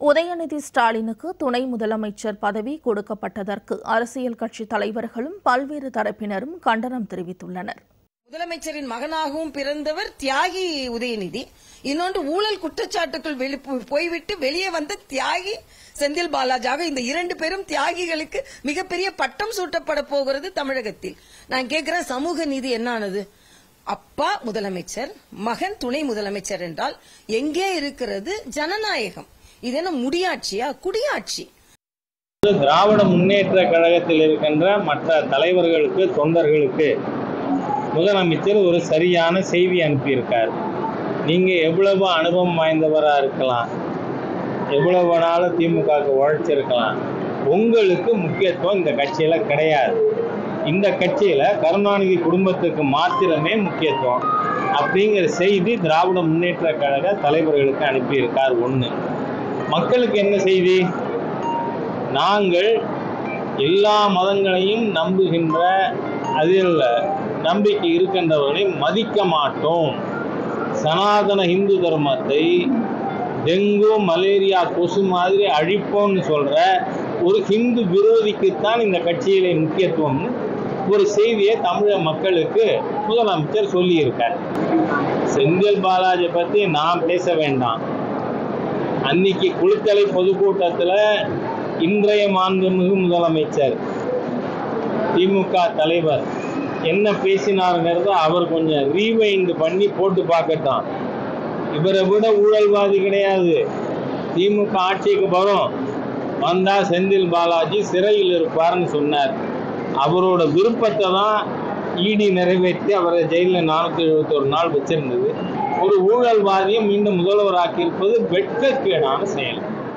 உதயநிதி ஸ்டாலினுக்கு துணை முதலமைச்சர் பதவி கொடுக்கப்பட்டதற்கு அரசியல் கட்சி தலைவர்களும் பல்வேறு தரப்பினரும் கண்டனம் தெரிவித்துள்ளனர் முதலமைச்சரின் மகனாகவும் பிறந்தவர் தியாகி உதயநிதி இன்னொன்று ஊழல் குற்றச்சாட்டுக்குள் வெளி போய்விட்டு வெளியே வந்த தியாகி செந்தில் பாலாஜாக இந்த இரண்டு பேரும் தியாகிகளுக்கு மிகப்பெரிய பட்டம் சூட்டப்பட போகிறது தமிழகத்தில் நான் கேட்கிறேன் சமூக நீதி என்னானது அப்பா முதலமைச்சர் மகன் துணை முதலமைச்சர் என்றால் எங்கே இருக்கிறது ஜனநாயகம் இது என்ன முடியாட்சியா குடியாட்சி திராவிட முன்னேற்ற கழகத்தில் இருக்கின்ற மற்ற தலைவர்களுக்கு தொண்டர்களுக்கு முதலமைச்சர் ஒரு சரியான செய்தி அனுப்பியிருக்கார் நீங்கள் எவ்வளவு அனுபவம் வாய்ந்தவராக இருக்கலாம் எவ்வளவு வேணாலும் திமுகவுக்கு உழைச்சிருக்கலாம் உங்களுக்கு முக்கியத்துவம் இந்த கட்சியில் கிடையாது இந்த கட்சியில் கருணாநிதி குடும்பத்துக்கு மாத்திரமே முக்கியத்துவம் அப்படிங்கிற செய்தி திராவிட முன்னேற்ற கழக தலைவர்களுக்கு அனுப்பியிருக்கார் ஒன்று மக்களுக்கு என்ன செய்தி நாங்கள் எல்லா மதங்களையும் நம்புகின்ற அதில் நம்பிக்கை இருக்கின்றவர்களை மதிக்க மாட்டோம் சனாதன இந்து தர்மத்தை டெங்கு மலேரியா கொசு மாதிரி அழிப்போம்னு சொல்ற ஒரு ஹிந்து விரோதிக்குத்தான் இந்த கட்சியில முக்கியத்துவம்னு ஒரு செய்தியை தமிழக மக்களுக்கு முதலமைச்சர் சொல்லியிருக்கார் செந்தில் பாலாஜி பத்தி நாம் பேச வேண்டாம் அன்னைக்கு குளித்தலை பொதுக்கூட்டத்தில் இன்றைய மாண்புமிகு முதலமைச்சர் திமுக தலைவர் என்ன பேசினாருங்கிறத அவர் கொஞ்சம் ரீவைண்ட் பண்ணி போட்டு பார்க்கட்டும் இவரை விட ஊழல்வாதி கிடையாது திமுக ஆட்சிக்கு வரும் வந்தா செந்தில் பாலாஜி சிறையில் இருப்பார்னு சொன்னார் அவரோட விருப்பத்தை தான் இடி நிறைவேற்றி அவரை ஜெயிலில் நானூற்றி எழுபத்தொரு நாள் வச்சிருந்தது ஒரு ஊழல்வாதியை மீண்டும் முதல்வராக்கியிருப்பது வெட்கக்கேடான செயல்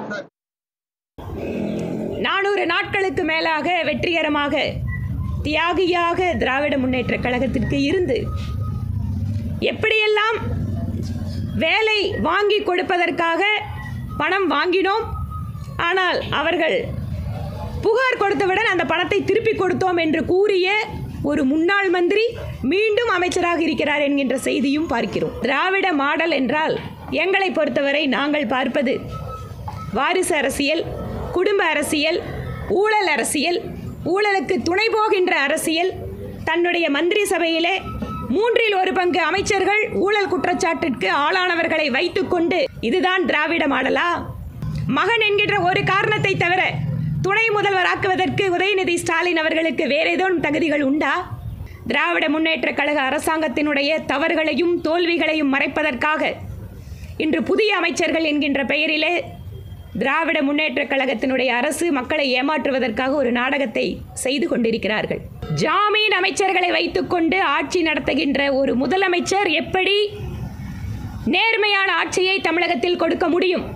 நானூறு நாட்களுக்கு மேலாக வெற்றிகரமாக தியாகியாக திராவிட முன்னேற்ற கழகத்திற்கு இருந்து எப்படியெல்லாம் வேலை வாங்கி கொடுப்பதற்காக பணம் வாங்கினோம் ஆனால் அவர்கள் புகார் கொடுத்தவுடன் அந்த பணத்தை திருப்பி கொடுத்தோம் என்று கூறிய ஒரு முன்னாள் மந்திரி மீண்டும் அமைச்சராக இருக்கிறார் என்கின்ற செய்தியும் பார்க்கிறோம் திராவிட மாடல் என்றால் எங்களை பொறுத்தவரை நாங்கள் பார்ப்பது வாரிசு அரசியல் குடும்ப அரசியல் ஊழல் அரசியல் ஊழலுக்கு துணை போகின்ற அரசியல் தன்னுடைய மந்திரி சபையிலே மூன்றில் ஒரு பங்கு அமைச்சர்கள் ஊழல் குற்றச்சாட்டிற்கு ஆளானவர்களை வைத்துக்கொண்டு இதுதான் திராவிட மாடலா மகன் என்கின்ற ஒரு காரணத்தை தவிர துணை முதல்வராக்குவதற்கு உதயநிதி ஸ்டாலின் அவர்களுக்கு வேற ஏதோனும் தகுதிகள் உண்டா திராவிட முன்னேற்ற கழக அரசாங்கத்தினுடைய தவறுகளையும் தோல்விகளையும் மறைப்பதற்காக இன்று புதிய அமைச்சர்கள் என்கின்ற பெயரிலே திராவிட முன்னேற்ற கழகத்தினுடைய அரசு மக்களை ஏமாற்றுவதற்காக ஒரு நாடகத்தை செய்து கொண்டிருக்கிறார்கள் ஜாமீன் அமைச்சர்களை வைத்துக்கொண்டு ஆட்சி நடத்துகின்ற ஒரு முதலமைச்சர் எப்படி நேர்மையான ஆட்சியை தமிழகத்தில் கொடுக்க முடியும்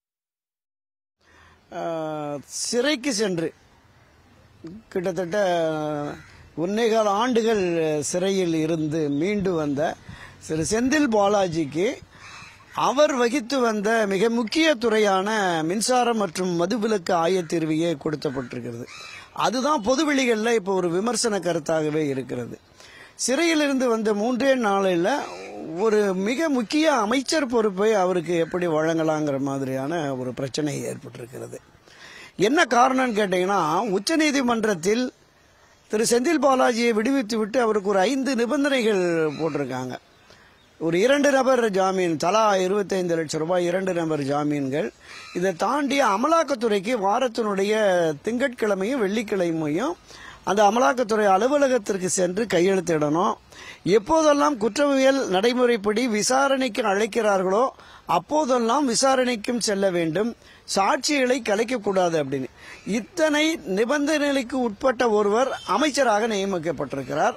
ஆஹ், சிறைக்கு சென்று கிட்டத்தட்ட ஒன்னேகால் ஆண்டுகள் சிறையில் இருந்து மீண்டு வந்த திரு செந்தில் பாலாஜிக்கு அவர் வகித்து வந்த மிக முக்கிய துறையான மின்சாரம் மற்றும் மதுவிலக்கு ஆயத்தீர்வையே கொடுக்கப்பட்டிருக்கிறது அதுதான் பொதுவெளிகளில் இப்போ ஒரு விமர்சன கருத்தாகவே இருக்கிறது சிறையிலிருந்து வந்த மூன்றே நாளில் ஒரு மிக முக்கிய அமைச்சர் பொறுப்பை அவருக்கு எப்படி வழங்கலாங்கிற மாதிரியான ஒரு பிரச்சனை ஏற்பட்டிருக்கிறது என்ன காரணம்னு கேட்டீங்கன்னா உச்சநீதிமன்றத்தில் திரு செந்தில் பாலாஜியை விடுவித்து விட்டு அவருக்கு ஒரு ஐந்து நிபந்தனைகள் போட்டிருக்காங்க ஒரு இரண்டு நபர் ஜாமீன் தலா இருபத்தைந்து லட்சம் ரூபாய் இரண்டு நபர் ஜாமீன்கள் இதை தாண்டி அமலாக்கத்துறைக்கு வாரத்தினுடைய திங்கட்கிழமையும் வெள்ளிக்கிழமையும் அந்த அமலாக்கத்துறை அலுவலகத்திற்கு சென்று கையெழுத்திடணும் எப்போதெல்லாம் குற்றவியல் நடைமுறைப்படி விசாரணைக்கு அழைக்கிறார்களோ அப்போதெல்லாம் விசாரணைக்கும் செல்ல வேண்டும் சாட்சிகளை கலைக்கக்கூடாது அப்படின்னு இத்தனை நிபந்தனைகளுக்கு உட்பட்ட ஒருவர் அமைச்சராக நியமிக்கப்பட்டிருக்கிறார்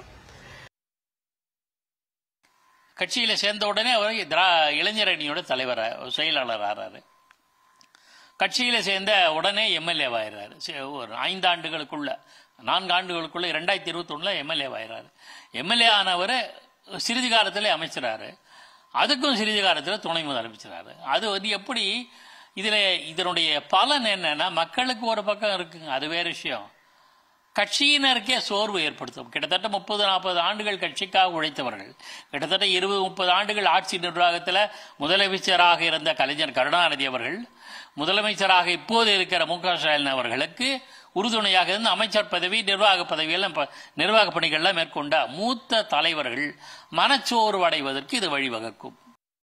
கட்சியில சேர்ந்த உடனே அவர் திரா இளைஞர் அணியோட தலைவர் செயலாளர் ஆறாரு கட்சியில சேர்ந்த உடனே எம்எல்ஏ ஆயிடுறாரு சே- ஒரு ஐந்து ஆண்டுகளுக்குள்ள நான்கு ஆண்டுகளுக்குள்ள ரெண்டாயிரத்தி இருபத்தி ஒண்ணுல எம்எல்ஏ ஆயிடுறாரு எம்எல்ஏ ஆனவர் சிறிது காலத்திலே அமைச்சராரு அதுக்கும் சிறிது காலத்தில் துணை முதலமைச்சராரு அது வந்து எப்படி இதுல இதனுடைய பலன் என்னன்னா மக்களுக்கு ஒரு பக்கம் இருக்குங்க அது வேற விஷயம் கட்சியினருக்கே சோர்வு ஏற்படுத்தும் கிட்டத்தட்ட முப்பது நாற்பது ஆண்டுகள் கட்சிக்காக உழைத்தவர்கள் கிட்டத்தட்ட இருபது முப்பது ஆண்டுகள் ஆட்சி நிர்வாகத்தில் முதலமைச்சராக இருந்த கலைஞர் கருணாநிதி அவர்கள் முதலமைச்சராக இப்போது இருக்கிற மு க ஸ்டாலின் அவர்களுக்கு உறுதுணையாக இருந்து அமைச்சர் பதவி நிர்வாக பதவியெல்லாம் ப- நிர்வாக பணிகள்லாம் மேற்கொண்ட மூத்த தலைவர்கள் மனச்சோர்வு அடைவதற்கு இது வழிவகுக்கும்